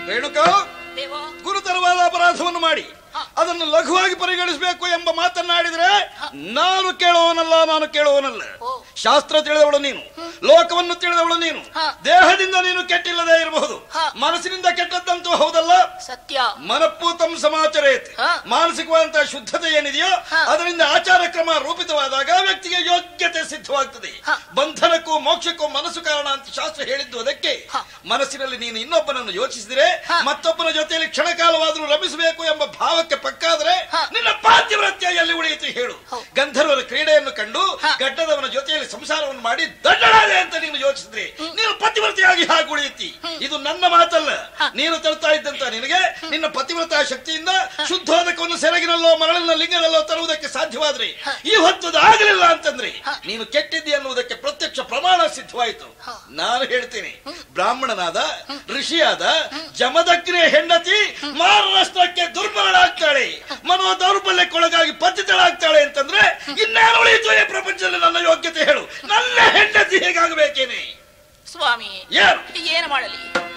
ರೇಣುಕಾ ದೇವ ಗುರುತರವಾದ ಅಪರಾಧವನ್ನು ಮಾಡಿ ಹ. ಅದನ್ನು ಲಘುವಾಗಿ ಪರಿಗಣಿಸಬೇಕು ಎಂಬ ಮಾತನ್ನಾಡಿದ್ರೆ ನಾನು ಕೇಳುವವನಲ್ಲ ನಾನು ಕೇಳುವವನಲ್ಲ ಓ. ಶಾಸ್ತ್ರ ತಿಳಿದವಳು ನೀನು ಲೋಕವನ್ನು ತಿಳಿದವಳು ನೀನು ಹ. ದೇಹದಿಂದ ನೀನು ಕೆಟ್ಟಿಲ್ಲದೆ ಇರಬಹುದು ಹ. ಮನಸ್ಸಿನಿಂದ ಕೆಟ್ಟದ್ದಂತೂ ಹೌದಲ್ಲ ಸತ್ಯ ಮನಪೂತಂ ಸಮಾಚರೇತ್ ಹ. ಮಾನಸಿಕವಾದಂತಹ ಶುದ್ಧತೆ ಏನಿದೆಯೋ ಹ. ಅದರಿಂದ ಆಚಾರ ಕ್ರಮ ರೂಪಿತವಾದಾಗ ವ್ಯಕ್ತಿಗೆ ಯೋಗ್ಯತೆ ಸಿದ್ಧವಾಗ್ತದೆ ಹ. ಬಂಧನಕ್ಕೂ ಮೋಕ್ಷಕ್ಕೂ ಮನಸ್ಸು ಕಾರಣ ಅಂತ ಶಾಸ್ತ್ರ ಹೇಳಿದ್ದು ಅದಕ್ಕೆ ಹ. ಮನಸ್ಸಿನಲ್ಲಿ ನೀನು ಇನ್ನೊಬ್ಬನನ್ನು ಯೋಚಿಸಿದರೆ ಹ. ಮತ್ತೊಬ್ಬನ ಜೊತೆಯಲ್ಲಿ ಕ್ಷಣಕಾಲವಾದರೂ ರಮಿಸಬೇಕು ಎಂಬ ಭಾವಕ್ಕೆ ಪಕ್ಕಾದ್ರೆ ಹ. ನಿನ್ನ ಪಾತಿವ್ರತ್ಯ ಎಲ್ಲಿ ಉಳಿಯಿತು ಹೇಳು ಹೌದು. ಗಂಧರ್ವರ ಕ್ರೀಡೆಯನ್ನು ಕಂಡು ಹ. ಗಡ್ಡದವನ ಜೊತೆಯಲ್ಲಿ ಸಂಸಾರವನ್ನು ಮಾಡಿ ದಡ್ಡಳಾದೆ ಅಂತ ನೀನು ಯೋಚಿಸಿದ್ರೆ ನೀನು ಪತಿವ್ರತೆಯಾಗಿ ಹಾಗೆ ಉಳಿಯುತ್ತಿ ಇದು ನನ್ನ ಮಾತಲ್ಲ ಹ. ನೀನು ತರ್ತಾ ಇದ್ದಂತ ನಿನಗೆ ನಿನ್ನ ಪತಿವ್ರತ ಶಕ್ತಿಯಿಂದ ಶುದ್ಧೋದಕವನ್ನು ಸೆರಗಿನಲ್ಲೋ ಮರಳಿನ ಲಿಂಗದಲ್ಲೋ ತರುವುದಕ್ಕೆ ಸಾಧ್ಯವಾದ್ರೆ ಹ. ಈ ಹೊತ್ತದು ಆಗಲಿಲ್ಲ ಅಂತಂದ್ರೆ ಹ. ನೀನು ಕೆಟ್ಟಿದ್ದಿ ಅನ್ನುವುದಕ್ಕೆ ಪ್ರತ್ಯಕ್ಷ ಪ್ರಮಾಣ ಸಿದ್ಧವಾಯಿತು ಹ. ನಾನು ಹೇಳ್ತೇನೆ ಬ್ರಾಹ್ಮಣನಾದ ಋಷಿಯಾದ ಜಮದಗ್ನಿಯ ಹೆಂಡತಿ ಮಾರರಾಷ್ಟ್ರಕ್ಕೆ ದುರ್ಬಲಳಾಗ್ತಾಳೆ ಮನೋ ದೌರ್ಬಲ್ಯಕ್ಕೊಳಗಾಗಿ ಪತಿತಳಾಗ್ತಾಳೆ ಅಂತಂದ್ರೆ ಇನ್ನೇನು ಉಳಿಯಿತು ಈ ಪ್ರಪಂಚದಲ್ಲಿ ನನ್ನ ಯೋಗ್ಯತೆ ಹೇಳು ನನ್ನ ಹೆಂಡತಿ ಹೇಗಾಗಬೇಕೇನೆ ಸ್ವಾಮಿ ಏನು ಏನು ಮಾಡಲಿ